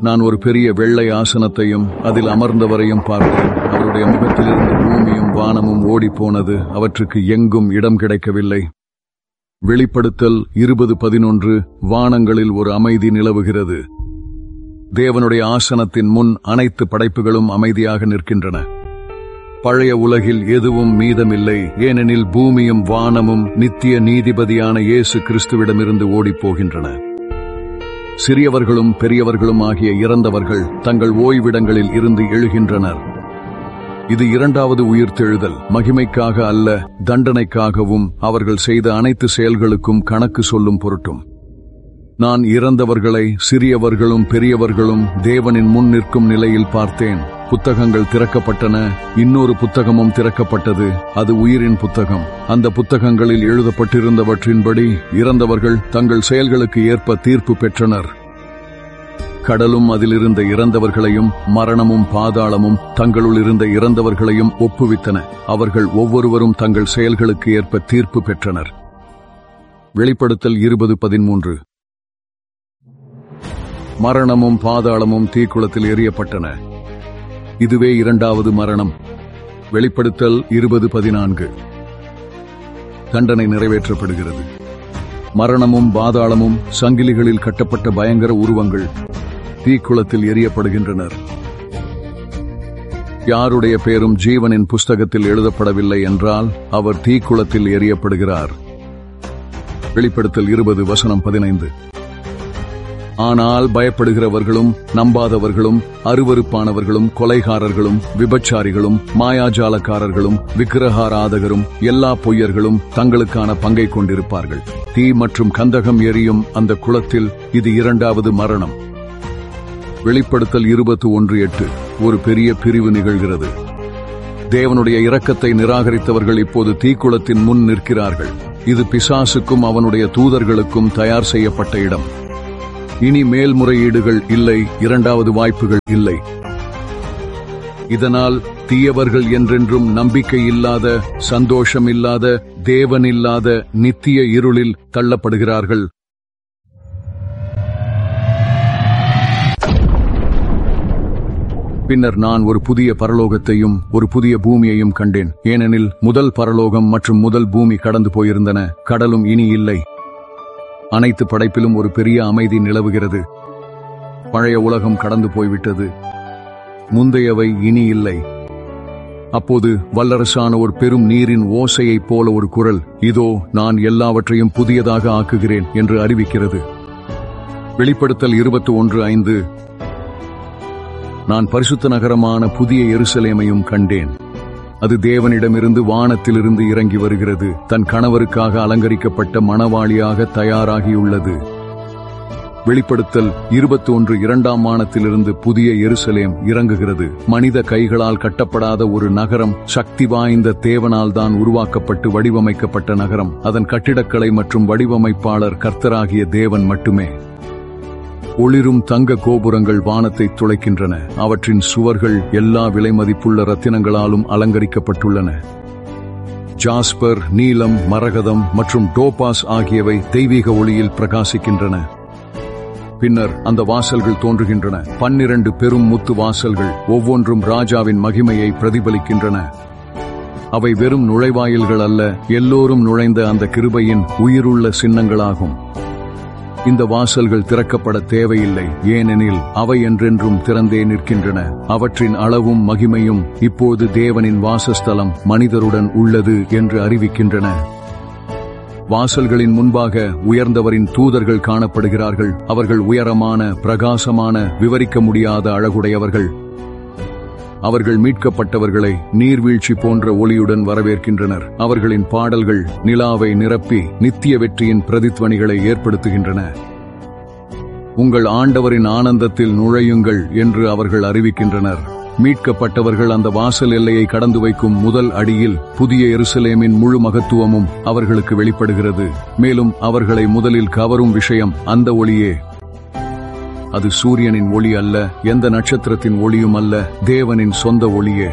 நான் ஒரு பெரிய வெள்ளை ஆசனத்தையும் அதில் அமர்ந்தவரையும் பார்த்தேன் அவருடைய முகத்திலிருந்து பூமியும் வானமும் ஓடிப்போனது அவற்றுக்கு எங்கும் இடம் கிடைக்கவில்லை வெளிப்படுத்தல் இருபது பதினொன்று வானங்களில் ஒரு அமைதி நிலவுகிறது தேவனுடைய ஆசனத்தின் முன் அனைத்து படைப்புகளும் அமைதியாக நிற்கின்றன பழைய உலகில் எதுவும் மீதமில்லை ஏனெனில் பூமியும் வானமும் நித்திய நீதிபதியான இயேசு கிறிஸ்துவிடமிருந்து ஓடிப்போகின்றன சிறியவர்களும் பெரியவர்களும் ஆகிய இறந்தவர்கள் தங்கள் ஓய்விடங்களில் இருந்து எழுகின்றனர் இது இரண்டாவது உயிர்த்தெழுதல் மகிமைக்காக அல்ல தண்டனைக்காகவும் அவர்கள் செய்த அனைத்து செயல்களுக்கும் கணக்கு சொல்லும் பொருட்டும் நான் இறந்தவர்களை சிறியவர்களும் பெரியவர்களும் தேவனின் முன் நிற்கும் நிலையில் பார்த்தேன் புத்தகங்கள் திறக்கப்பட்டன இன்னொரு புத்தகமும் திறக்கப்பட்டது அது உயிரின் புத்தகம் அந்த புத்தகங்களில் எழுதப்பட்டிருந்தவற்றின்படி இறந்தவர்கள் தங்கள் செயல்களுக்கு ஏற்ப தீர்ப்பு பெற்றனர் கடலும் அதிலிருந்த இறந்தவர்களையும் மரணமும் பாதாளமும் தங்களுள் இருந்த இறந்தவர்களையும் ஒப்புவித்தன அவர்கள் ஒவ்வொருவரும் தங்கள் செயல்களுக்கு ஏற்ப தீர்ப்பு பெற்றனர் வெளிப்படுத்தல் இருபது பதிமூன்று மரணமும் பாதாளமும் தீக்குளத்தில் எரியப்பட்டன இதுவே இரண்டாவது மரணம் வெளிப்படுத்தல் இருபது பதினான்கு தண்டனை நிறைவேற்றப்படுகிறது மரணமும் பாதாளமும் சங்கிலிகளில் கட்டப்பட்ட பயங்கர உருவங்கள் தீக்குளத்தில் எரியப்படுகின்றனர் யாருடைய பேரும் ஜீவனின் புஸ்தகத்தில் எழுதப்படவில்லை என்றால் அவர் தீக்குளத்தில் எரியப்படுகிறார் வெளிப்படுத்தல் இருபது வசனம் பதினைந்து ஆனால் பயப்படுகிறவர்களும் நம்பாதவர்களும் அருவருப்பானவர்களும் கொலைகாரர்களும் விபச்சாரிகளும் மாயாஜாலக்காரர்களும் விக்கிரகாராதகரும் எல்லா பொய்யர்களும் தங்களுக்கான பங்கை கொண்டிருப்பார்கள் தீ மற்றும் கந்தகம் எரியும் அந்த குளத்தில் இது இரண்டாவது மரணம் வெளிப்படுத்தல் இருபத்தி ஒன்று எட்டு ஒரு பெரிய பிரிவு நிகழ்கிறது தேவனுடைய இரக்கத்தை நிராகரித்தவர்கள் இப்போது தீக்குளத்தின் முன் நிற்கிறார்கள் இது பிசாசுக்கும் அவனுடைய தூதர்களுக்கும் தயார் செய்யப்பட்ட இடம் இனி மேல்முறையீடுகள் இல்லை இரண்டாவது வாய்ப்புகள் இல்லை இதனால் தீயவர்கள் என்றென்றும் நம்பிக்கை இல்லாத சந்தோஷம் இல்லாத தேவன் இல்லாத நித்திய இருளில் தள்ளப்படுகிறார்கள் பின்னர் நான் ஒரு புதிய பரலோகத்தையும் ஒரு புதிய பூமியையும் கண்டேன் ஏனெனில் முதல் பரலோகம் மற்றும் முதல் பூமி கடந்து போயிருந்தன கடலும் இனி இல்லை அனைத்து படைப்பிலும் ஒரு பெரிய அமைதி நிலவுகிறது பழைய உலகம் கடந்து போய்விட்டது முந்தையவை இனி இல்லை அப்போது வல்லரசான ஒரு பெரும் நீரின் ஓசையைப் போல ஒரு குரல் இதோ நான் எல்லாவற்றையும் புதியதாக ஆக்குகிறேன் என்று அறிவிக்கிறது வெளிப்படுத்தல் இருபத்தி ஒன்று ஐந்து நான் பரிசுத்த நகரமான புதிய எருசலேமையும் கண்டேன் அது தேவனிடமிருந்து வானத்திலிருந்து இறங்கி வருகிறது தன் கணவருக்காக அலங்கரிக்கப்பட்ட மணவாளியாக தயாராகியுள்ளது வெளிப்படுத்தல் இருபத்தி ஒன்று இரண்டாம் மானத்திலிருந்து புதிய எருசலேம் இறங்குகிறது மனித கைகளால் கட்டப்படாத ஒரு நகரம் சக்தி வாய்ந்த தேவனால் தான் உருவாக்கப்பட்டு வடிவமைக்கப்பட்ட நகரம் அதன் கட்டிடக்கலை மற்றும் வடிவமைப்பாளர் கர்த்தராகிய தேவன் மட்டுமே ஒளிரும் தங்க கோபுரங்கள் வானத்தை துளைக்கின்றன அவற்றின் சுவர்கள் எல்லா விலைமதிப்புள்ள ரத்தினங்களாலும் அலங்கரிக்கப்பட்டுள்ளன ஜாஸ்பர் நீலம் மரகதம் மற்றும் டோபாஸ் ஆகியவை தெய்வீக ஒளியில் பிரகாசிக்கின்றன பின்னர் அந்த வாசல்கள் தோன்றுகின்றன பன்னிரண்டு பெரும் முத்து வாசல்கள் ஒவ்வொன்றும் ராஜாவின் மகிமையை பிரதிபலிக்கின்றன அவை வெறும் நுழைவாயில்கள் அல்ல எல்லோரும் நுழைந்த அந்த கிருபையின் உயிருள்ள சின்னங்களாகும் இந்த வாசல்கள் திறக்கப்பட தேவையில்லை ஏனெனில் அவை என்றென்றும் திறந்தே நிற்கின்றன அவற்றின் அளவும் மகிமையும் இப்போது தேவனின் வாசஸ்தலம் மனிதருடன் உள்ளது என்று அறிவிக்கின்றன வாசல்களின் முன்பாக உயர்ந்தவரின் தூதர்கள் காணப்படுகிறார்கள் அவர்கள் உயரமான பிரகாசமான விவரிக்க முடியாத அழகுடையவர்கள் அவர்கள் மீட்கப்பட்டவர்களை நீர்வீழ்ச்சி போன்ற ஒளியுடன் வரவேற்கின்றனர் அவர்களின் பாடல்கள் நிலாவை நிரப்பி நித்திய வெற்றியின் பிரதித்வனிகளை ஏற்படுத்துகின்றன உங்கள் ஆண்டவரின் ஆனந்தத்தில் நுழையுங்கள் என்று அவர்கள் அறிவிக்கின்றனர் மீட்கப்பட்டவர்கள் அந்த வாசல் எல்லையை கடந்து வைக்கும் முதல் அடியில் புதிய எருசலேமின் முழு மகத்துவமும் அவர்களுக்கு வெளிப்படுகிறது மேலும் அவர்களை முதலில் கவரும் விஷயம் அந்த ஒளியே அது சூரியனின் ஒளி அல்ல எந்த நட்சத்திரத்தின் ஒளியும் அல்ல தேவனின் சொந்த ஒளியே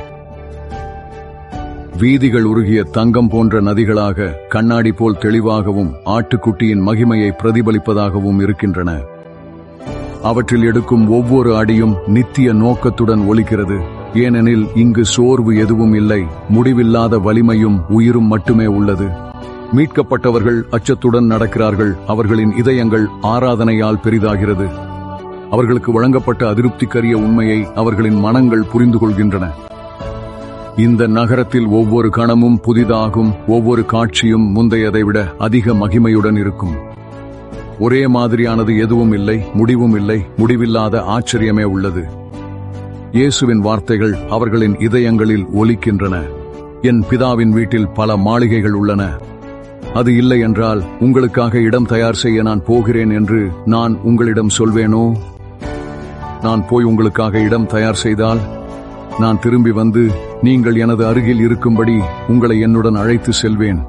வீதிகள் உருகிய தங்கம் போன்ற நதிகளாக கண்ணாடி போல் தெளிவாகவும் ஆட்டுக்குட்டியின் மகிமையை பிரதிபலிப்பதாகவும் இருக்கின்றன அவற்றில் எடுக்கும் ஒவ்வொரு அடியும் நித்திய நோக்கத்துடன் ஒலிக்கிறது ஏனெனில் இங்கு சோர்வு எதுவும் இல்லை முடிவில்லாத வலிமையும் உயிரும் மட்டுமே உள்ளது மீட்கப்பட்டவர்கள் அச்சத்துடன் நடக்கிறார்கள் அவர்களின் இதயங்கள் ஆராதனையால் பெரிதாகிறது அவர்களுக்கு வழங்கப்பட்ட அதிருப்திக்கரிய உண்மையை அவர்களின் மனங்கள் புரிந்து கொள்கின்றன இந்த நகரத்தில் ஒவ்வொரு கணமும் புதிதாகும் ஒவ்வொரு காட்சியும் முந்தையதை விட அதிக மகிமையுடன் இருக்கும் ஒரே மாதிரியானது எதுவும் இல்லை முடிவும் இல்லை முடிவில்லாத ஆச்சரியமே உள்ளது இயேசுவின் வார்த்தைகள் அவர்களின் இதயங்களில் ஒலிக்கின்றன என் பிதாவின் வீட்டில் பல மாளிகைகள் உள்ளன அது இல்லை என்றால் உங்களுக்காக இடம் தயார் செய்ய நான் போகிறேன் என்று நான் உங்களிடம் சொல்வேனோ நான் போய் உங்களுக்காக இடம் தயார் செய்தால் நான் திரும்பி வந்து நீங்கள் எனது அருகில் இருக்கும்படி உங்களை என்னுடன் அழைத்து செல்வேன்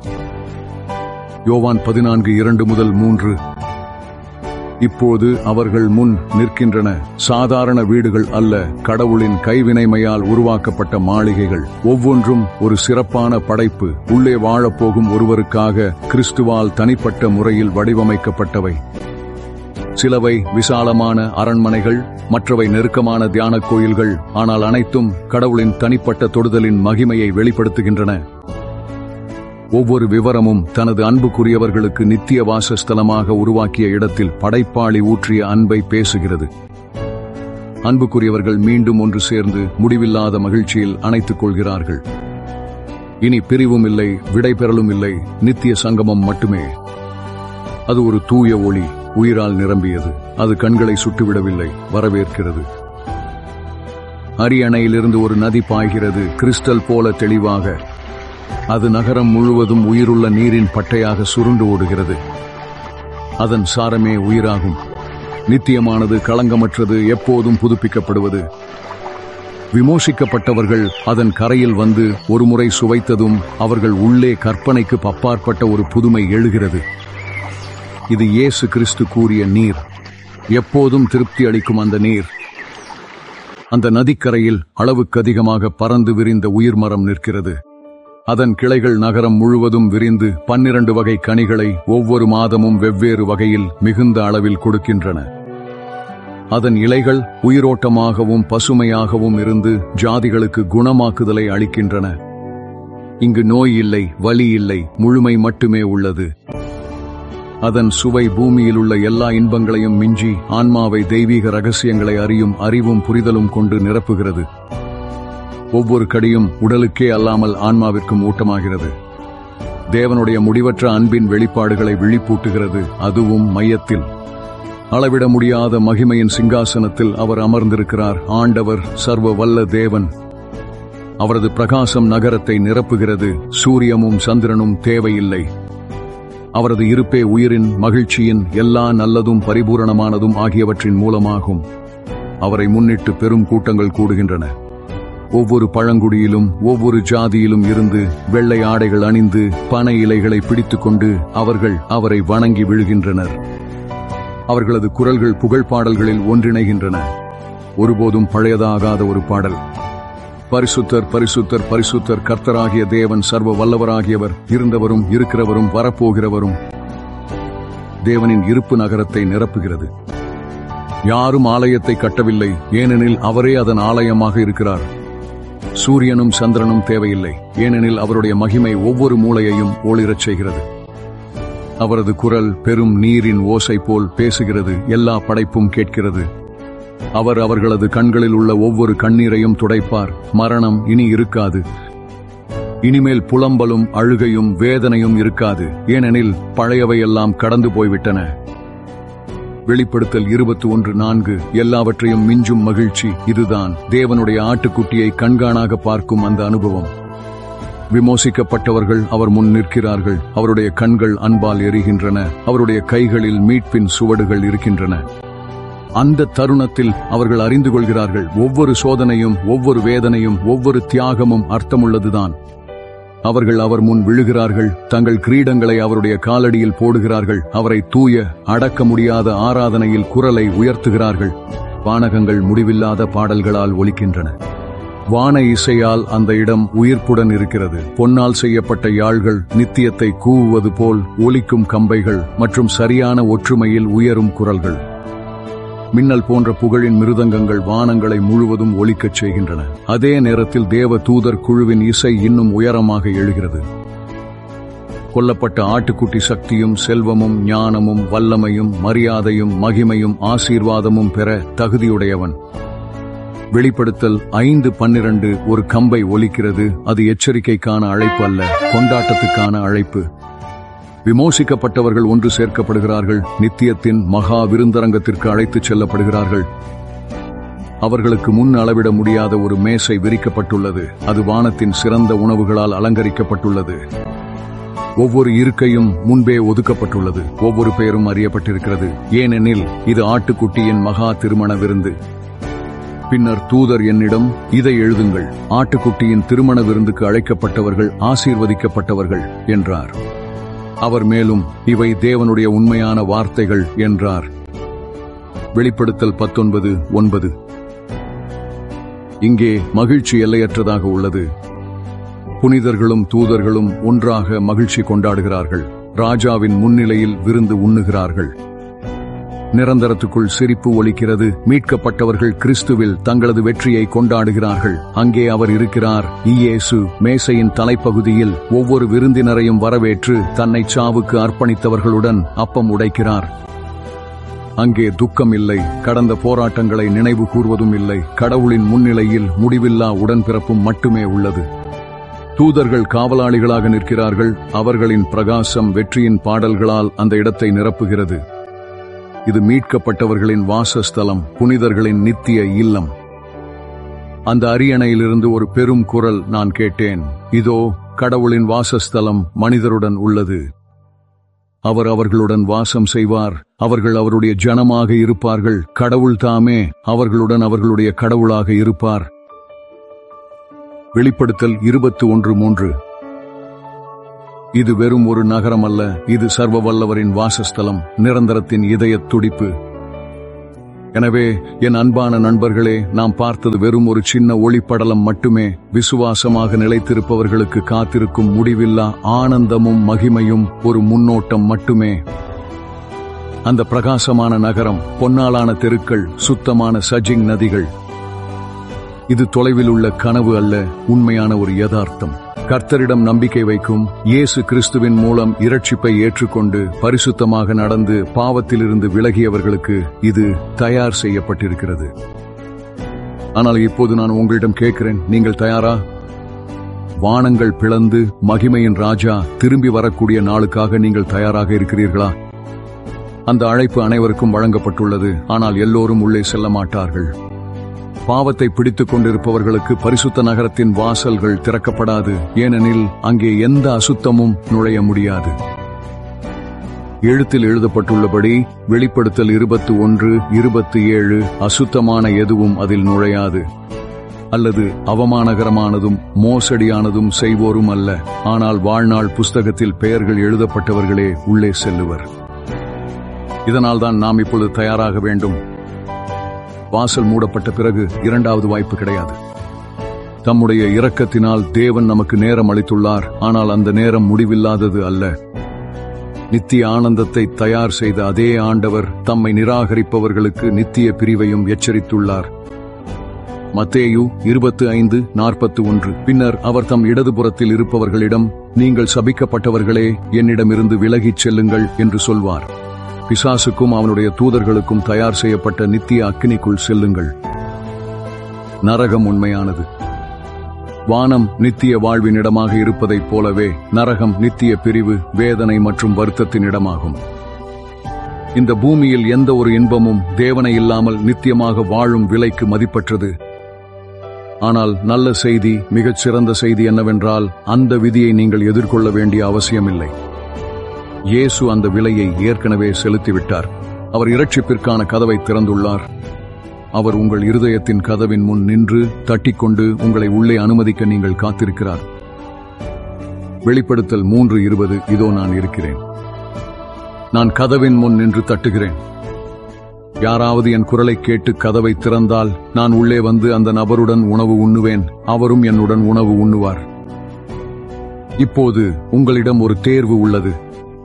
யோவான் பதினான்கு இரண்டு முதல் மூன்று இப்போது அவர்கள் முன் நிற்கின்றன சாதாரண வீடுகள் அல்ல கடவுளின் கைவினைமையால் உருவாக்கப்பட்ட மாளிகைகள் ஒவ்வொன்றும் ஒரு சிறப்பான படைப்பு உள்ளே வாழப்போகும் ஒருவருக்காக கிறிஸ்துவால் தனிப்பட்ட முறையில் வடிவமைக்கப்பட்டவை சிலவை விசாலமான அரண்மனைகள் மற்றவை நெருக்கமான தியான கோயில்கள் ஆனால் அனைத்தும் கடவுளின் தனிப்பட்ட தொடுதலின் மகிமையை வெளிப்படுத்துகின்றன ஒவ்வொரு விவரமும் தனது அன்புக்குரியவர்களுக்கு நித்திய வாசஸ்தலமாக உருவாக்கிய இடத்தில் படைப்பாளி ஊற்றிய அன்பை பேசுகிறது அன்புக்குரியவர்கள் மீண்டும் ஒன்று சேர்ந்து முடிவில்லாத மகிழ்ச்சியில் அணைத்துக் கொள்கிறார்கள் இனி பிரிவும் இல்லை விடைபெறலும் இல்லை நித்திய சங்கமம் மட்டுமே அது ஒரு தூய ஒளி உயிரால் நிரம்பியது அது கண்களை சுட்டுவிடவில்லை வரவேற்கிறது அரியணையிலிருந்து ஒரு நதி பாய்கிறது கிறிஸ்டல் போல தெளிவாக அது நகரம் முழுவதும் உயிருள்ள நீரின் பட்டையாக சுருண்டு ஓடுகிறது அதன் சாரமே உயிராகும் நித்தியமானது களங்கமற்றது எப்போதும் புதுப்பிக்கப்படுவது விமோசிக்கப்பட்டவர்கள் அதன் கரையில் வந்து ஒருமுறை சுவைத்ததும் அவர்கள் உள்ளே கற்பனைக்கு அப்பாற்பட்ட ஒரு புதுமை எழுகிறது இது இயேசு கிறிஸ்து கூறிய நீர் எப்போதும் திருப்தி அளிக்கும் அந்த நீர் அந்த நதிக்கரையில் அளவுக்கு அதிகமாக பறந்து விரிந்த உயிர் மரம் நிற்கிறது அதன் கிளைகள் நகரம் முழுவதும் விரிந்து பன்னிரண்டு வகை கனிகளை ஒவ்வொரு மாதமும் வெவ்வேறு வகையில் மிகுந்த அளவில் கொடுக்கின்றன அதன் இலைகள் உயிரோட்டமாகவும் பசுமையாகவும் இருந்து ஜாதிகளுக்கு குணமாக்குதலை அளிக்கின்றன இங்கு நோய் இல்லை வலி இல்லை முழுமை மட்டுமே உள்ளது அதன் சுவை பூமியில் உள்ள எல்லா இன்பங்களையும் மிஞ்சி ஆன்மாவை தெய்வீக ரகசியங்களை அறியும் அறிவும் புரிதலும் கொண்டு நிரப்புகிறது ஒவ்வொரு கடியும் உடலுக்கே அல்லாமல் ஆன்மாவிற்கும் ஊட்டமாகிறது தேவனுடைய முடிவற்ற அன்பின் வெளிப்பாடுகளை விழிப்பூட்டுகிறது அதுவும் மையத்தில் அளவிட முடியாத மகிமையின் சிங்காசனத்தில் அவர் அமர்ந்திருக்கிறார் ஆண்டவர் சர்வ வல்ல தேவன் அவரது பிரகாசம் நகரத்தை நிரப்புகிறது சூரியமும் சந்திரனும் தேவையில்லை அவரது இருப்பே உயிரின் மகிழ்ச்சியின் எல்லா நல்லதும் பரிபூரணமானதும் ஆகியவற்றின் மூலமாகும் அவரை முன்னிட்டு பெரும் கூட்டங்கள் கூடுகின்றன ஒவ்வொரு பழங்குடியிலும் ஒவ்வொரு ஜாதியிலும் இருந்து வெள்ளை ஆடைகள் அணிந்து பனை இலைகளை பிடித்துக்கொண்டு அவர்கள் அவரை வணங்கி விழுகின்றனர் அவர்களது குரல்கள் புகழ் பாடல்களில் ஒன்றிணைகின்றன ஒருபோதும் பழையதாகாத ஒரு பாடல் பரிசுத்தர் பரிசுத்தர் பரிசுத்தர் கர்த்தராகிய தேவன் சர்வ வல்லவராகியவர் இருந்தவரும் இருக்கிறவரும் வரப்போகிறவரும் தேவனின் இருப்பு நகரத்தை நிரப்புகிறது யாரும் ஆலயத்தை கட்டவில்லை ஏனெனில் அவரே அதன் ஆலயமாக இருக்கிறார் சூரியனும் சந்திரனும் தேவையில்லை ஏனெனில் அவருடைய மகிமை ஒவ்வொரு மூளையையும் ஒளிரச் செய்கிறது அவரது குரல் பெரும் நீரின் ஓசை போல் பேசுகிறது எல்லா படைப்பும் கேட்கிறது அவர் அவர்களது கண்களில் உள்ள ஒவ்வொரு கண்ணீரையும் துடைப்பார் மரணம் இனி இருக்காது இனிமேல் புலம்பலும் அழுகையும் வேதனையும் இருக்காது ஏனெனில் பழையவையெல்லாம் கடந்து போய்விட்டன வெளிப்படுத்தல் இருபத்தி ஒன்று நான்கு எல்லாவற்றையும் மிஞ்சும் மகிழ்ச்சி இதுதான் தேவனுடைய ஆட்டுக்குட்டியை கண்காணாக பார்க்கும் அந்த அனுபவம் விமோசிக்கப்பட்டவர்கள் அவர் முன் நிற்கிறார்கள் அவருடைய கண்கள் அன்பால் எரிகின்றன அவருடைய கைகளில் மீட்பின் சுவடுகள் இருக்கின்றன அந்த தருணத்தில் அவர்கள் அறிந்து கொள்கிறார்கள் ஒவ்வொரு சோதனையும் ஒவ்வொரு வேதனையும் ஒவ்வொரு தியாகமும் அர்த்தமுள்ளதுதான் அவர்கள் அவர் முன் விழுகிறார்கள் தங்கள் கிரீடங்களை அவருடைய காலடியில் போடுகிறார்கள் அவரை தூய அடக்க முடியாத ஆராதனையில் குரலை உயர்த்துகிறார்கள் வானகங்கள் முடிவில்லாத பாடல்களால் ஒலிக்கின்றன வான இசையால் அந்த இடம் உயிர்ப்புடன் இருக்கிறது பொன்னால் செய்யப்பட்ட யாழ்கள் நித்தியத்தை கூவுவது போல் ஒலிக்கும் கம்பைகள் மற்றும் சரியான ஒற்றுமையில் உயரும் குரல்கள் மின்னல் போன்ற புகழின் மிருதங்கங்கள் வானங்களை முழுவதும் ஒலிக்கச் செய்கின்றன அதே நேரத்தில் தேவ தூதர் குழுவின் இசை இன்னும் உயரமாக எழுகிறது கொல்லப்பட்ட ஆட்டுக்குட்டி சக்தியும் செல்வமும் ஞானமும் வல்லமையும் மரியாதையும் மகிமையும் ஆசீர்வாதமும் பெற தகுதியுடையவன் வெளிப்படுத்தல் ஐந்து பன்னிரண்டு ஒரு கம்பை ஒலிக்கிறது அது எச்சரிக்கைக்கான அழைப்பு அல்ல கொண்டாட்டத்துக்கான அழைப்பு விமோசிக்கப்பட்டவர்கள் ஒன்று சேர்க்கப்படுகிறார்கள் நித்தியத்தின் மகா விருந்தரங்கத்திற்கு அழைத்துச் செல்லப்படுகிறார்கள் அவர்களுக்கு முன் அளவிட முடியாத ஒரு மேசை விரிக்கப்பட்டுள்ளது அது வானத்தின் சிறந்த உணவுகளால் அலங்கரிக்கப்பட்டுள்ளது ஒவ்வொரு இருக்கையும் முன்பே ஒதுக்கப்பட்டுள்ளது ஒவ்வொரு பெயரும் அறியப்பட்டிருக்கிறது ஏனெனில் இது ஆட்டுக்குட்டியின் மகா திருமண விருந்து பின்னர் தூதர் என்னிடம் இதை எழுதுங்கள் ஆட்டுக்குட்டியின் திருமண விருந்துக்கு அழைக்கப்பட்டவர்கள் ஆசீர்வதிக்கப்பட்டவர்கள் என்றார் அவர் மேலும் இவை தேவனுடைய உண்மையான வார்த்தைகள் என்றார் வெளிப்படுத்தல் பத்தொன்பது ஒன்பது இங்கே மகிழ்ச்சி எல்லையற்றதாக உள்ளது புனிதர்களும் தூதர்களும் ஒன்றாக மகிழ்ச்சி கொண்டாடுகிறார்கள் ராஜாவின் முன்னிலையில் விருந்து உண்ணுகிறார்கள் நிரந்தரத்துக்குள் சிரிப்பு ஒலிக்கிறது மீட்கப்பட்டவர்கள் கிறிஸ்துவில் தங்களது வெற்றியை கொண்டாடுகிறார்கள் அங்கே அவர் இருக்கிறார் இயேசு மேசையின் தலைப்பகுதியில் ஒவ்வொரு விருந்தினரையும் வரவேற்று தன்னை சாவுக்கு அர்ப்பணித்தவர்களுடன் அப்பம் உடைக்கிறார் அங்கே துக்கம் இல்லை கடந்த போராட்டங்களை நினைவு கூர்வதும் இல்லை கடவுளின் முன்னிலையில் முடிவில்லா உடன்பிறப்பும் மட்டுமே உள்ளது தூதர்கள் காவலாளிகளாக நிற்கிறார்கள் அவர்களின் பிரகாசம் வெற்றியின் பாடல்களால் அந்த இடத்தை நிரப்புகிறது இது மீட்கப்பட்டவர்களின் வாசஸ்தலம் புனிதர்களின் நித்திய இல்லம் அந்த அரியணையிலிருந்து ஒரு பெரும் குரல் நான் கேட்டேன் இதோ கடவுளின் வாசஸ்தலம் மனிதருடன் உள்ளது அவர் அவர்களுடன் வாசம் செய்வார் அவர்கள் அவருடைய ஜனமாக இருப்பார்கள் கடவுள் தாமே அவர்களுடன் அவர்களுடைய கடவுளாக இருப்பார் வெளிப்படுத்தல் இருபத்தி ஒன்று மூன்று இது வெறும் ஒரு நகரம் அல்ல இது சர்வ வல்லவரின் வாசஸ்தலம் நிரந்தரத்தின் இதயத் துடிப்பு எனவே என் அன்பான நண்பர்களே நாம் பார்த்தது வெறும் ஒரு சின்ன ஒளிப்படலம் மட்டுமே விசுவாசமாக நிலைத்திருப்பவர்களுக்கு காத்திருக்கும் முடிவில்லா ஆனந்தமும் மகிமையும் ஒரு முன்னோட்டம் மட்டுமே அந்த பிரகாசமான நகரம் பொன்னாலான தெருக்கள் சுத்தமான சஜிங் நதிகள் இது தொலைவில் உள்ள கனவு அல்ல உண்மையான ஒரு யதார்த்தம் கர்த்தரிடம் நம்பிக்கை வைக்கும் இயேசு கிறிஸ்துவின் மூலம் இரட்சிப்பை ஏற்றுக்கொண்டு பரிசுத்தமாக நடந்து பாவத்திலிருந்து விலகியவர்களுக்கு இது தயார் செய்யப்பட்டிருக்கிறது ஆனால் இப்போது நான் உங்களிடம் கேட்கிறேன் நீங்கள் தயாரா வானங்கள் பிளந்து மகிமையின் ராஜா திரும்பி வரக்கூடிய நாளுக்காக நீங்கள் தயாராக இருக்கிறீர்களா அந்த அழைப்பு அனைவருக்கும் வழங்கப்பட்டுள்ளது ஆனால் எல்லோரும் உள்ளே செல்ல மாட்டார்கள் பாவத்தை பிடித்துக் கொண்டிருப்பவர்களுக்கு பரிசுத்த நகரத்தின் வாசல்கள் திறக்கப்படாது ஏனெனில் அங்கே எந்த அசுத்தமும் நுழைய முடியாது எழுத்தில் எழுதப்பட்டுள்ளபடி வெளிப்படுத்தல் இருபத்தி ஒன்று இருபத்தி ஏழு அசுத்தமான எதுவும் அதில் நுழையாது அல்லது அவமானகரமானதும் மோசடியானதும் செய்வோரும் அல்ல ஆனால் வாழ்நாள் புஸ்தகத்தில் பெயர்கள் எழுதப்பட்டவர்களே உள்ளே செல்லுவர் இதனால்தான் நாம் இப்பொழுது தயாராக வேண்டும் வாசல் மூடப்பட்ட பிறகு இரண்டாவது வாய்ப்பு கிடையாது தம்முடைய இரக்கத்தினால் தேவன் நமக்கு நேரம் அளித்துள்ளார் ஆனால் அந்த நேரம் முடிவில்லாதது அல்ல நித்திய ஆனந்தத்தை தயார் செய்த அதே ஆண்டவர் தம்மை நிராகரிப்பவர்களுக்கு நித்திய பிரிவையும் எச்சரித்துள்ளார் மத்தேயு இருபத்து ஐந்து நாற்பத்து ஒன்று பின்னர் அவர் தம் இடதுபுறத்தில் இருப்பவர்களிடம் நீங்கள் சபிக்கப்பட்டவர்களே என்னிடமிருந்து விலகிச் செல்லுங்கள் என்று சொல்வார் பிசாசுக்கும் அவனுடைய தூதர்களுக்கும் தயார் செய்யப்பட்ட நித்திய அக்கினிக்குள் செல்லுங்கள் நரகம் உண்மையானது வானம் நித்திய வாழ்வின் இடமாக இருப்பதைப் போலவே நரகம் நித்திய பிரிவு வேதனை மற்றும் வருத்தத்தின் இடமாகும் இந்த பூமியில் எந்த ஒரு இன்பமும் தேவனை இல்லாமல் நித்தியமாக வாழும் விலைக்கு மதிப்பற்றது ஆனால் நல்ல செய்தி மிகச் சிறந்த செய்தி என்னவென்றால் அந்த விதியை நீங்கள் எதிர்கொள்ள வேண்டிய அவசியமில்லை இயேசு அந்த விலையை ஏற்கனவே செலுத்திவிட்டார் அவர் இரட்சிப்பிற்கான கதவை திறந்துள்ளார் அவர் உங்கள் இருதயத்தின் கதவின் முன் நின்று தட்டிக்கொண்டு உங்களை உள்ளே அனுமதிக்க நீங்கள் காத்திருக்கிறார் வெளிப்படுத்தல் மூன்று இருபது இதோ நான் இருக்கிறேன் நான் கதவின் முன் நின்று தட்டுகிறேன் யாராவது என் குரலை கேட்டு கதவை திறந்தால் நான் உள்ளே வந்து அந்த நபருடன் உணவு உண்ணுவேன் அவரும் என்னுடன் உணவு உண்ணுவார் இப்போது உங்களிடம் ஒரு தேர்வு உள்ளது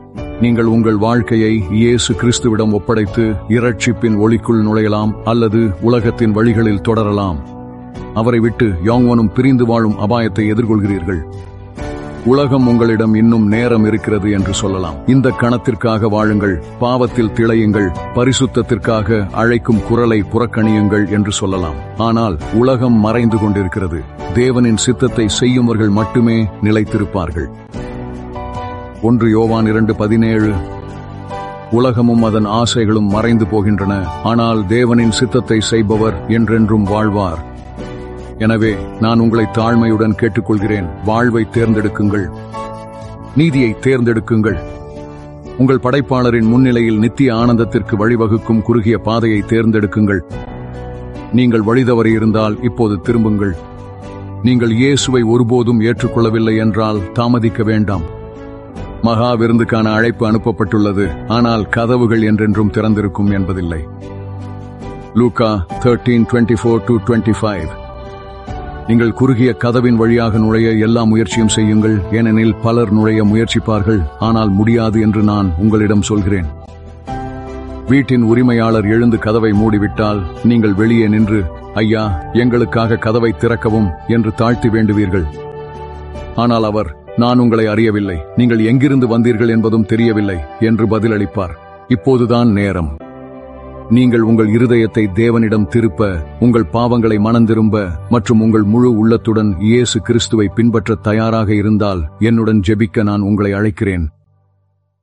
நீங்கள் உங்கள் வாழ்க்கையை இயேசு கிறிஸ்துவிடம் ஒப்படைத்து இரட்சிப்பின் ஒளிக்குள் நுழையலாம் அல்லது உலகத்தின் வழிகளில் தொடரலாம் அவரை விட்டு யாங்வனும் பிரிந்து வாழும் அபாயத்தை எதிர்கொள்கிறீர்கள் உலகம் உங்களிடம் இன்னும் நேரம் இருக்கிறது என்று சொல்லலாம் இந்த கணத்திற்காக வாழுங்கள் பாவத்தில் திளையுங்கள் பரிசுத்தத்திற்காக அழைக்கும் குரலை புறக்கணியுங்கள் என்று சொல்லலாம் ஆனால் உலகம் மறைந்து கொண்டிருக்கிறது தேவனின் சித்தத்தை செய்யுமவர்கள் மட்டுமே நிலைத்திருப்பார்கள் ஒன்று யோவான் இரண்டு பதினேழு உலகமும் அதன் ஆசைகளும் மறைந்து போகின்றன ஆனால் தேவனின் சித்தத்தை செய்பவர் என்றென்றும் வாழ்வார் எனவே நான் உங்களை தாழ்மையுடன் கேட்டுக்கொள்கிறேன் வாழ்வை தேர்ந்தெடுக்குங்கள் நீதியை தேர்ந்தெடுக்குங்கள் உங்கள் படைப்பாளரின் முன்னிலையில் நித்திய ஆனந்தத்திற்கு வழிவகுக்கும் குறுகிய பாதையை தேர்ந்தெடுக்குங்கள் நீங்கள் வழிதவறி இருந்தால் இப்போது திரும்புங்கள் நீங்கள் இயேசுவை ஒருபோதும் ஏற்றுக்கொள்ளவில்லை என்றால் தாமதிக்க வேண்டாம் மகா விருந்துக்கான அழைப்பு அனுப்பப்பட்டுள்ளது ஆனால் கதவுகள் என்றென்றும் திறந்திருக்கும் என்பதில்லை லூகா thirteen twenty four to twenty five நீங்கள் குறுகிய கதவின் வழியாக நுழைய எல்லா முயற்சியும் செய்யுங்கள் ஏனெனில் பலர் நுழைய முயற்சிப்பார்கள் ஆனால் முடியாது என்று நான் உங்களிடம் சொல்கிறேன் வீட்டின் உரிமையாளர் எழுந்து கதவை மூடிவிட்டால் நீங்கள் வெளியே நின்று ஐயா எங்களுக்காக கதவை திறக்கவும் என்று தாழ்த்தி வேண்டுவீர்கள் ஆனால் அவர் நான் உங்களை அறியவில்லை நீங்கள் எங்கிருந்து வந்தீர்கள் என்பதும் தெரியவில்லை என்று பதிலளிப்பார் இப்போதுதான் நேரம் நீங்கள் உங்கள் இருதயத்தை தேவனிடம் திருப்ப உங்கள் பாவங்களை மனந்திரும்ப மற்றும் உங்கள் முழு உள்ளத்துடன் இயேசு கிறிஸ்துவை பின்பற்ற தயாராக இருந்தால் என்னுடன் ஜெபிக்க நான் உங்களை அழைக்கிறேன்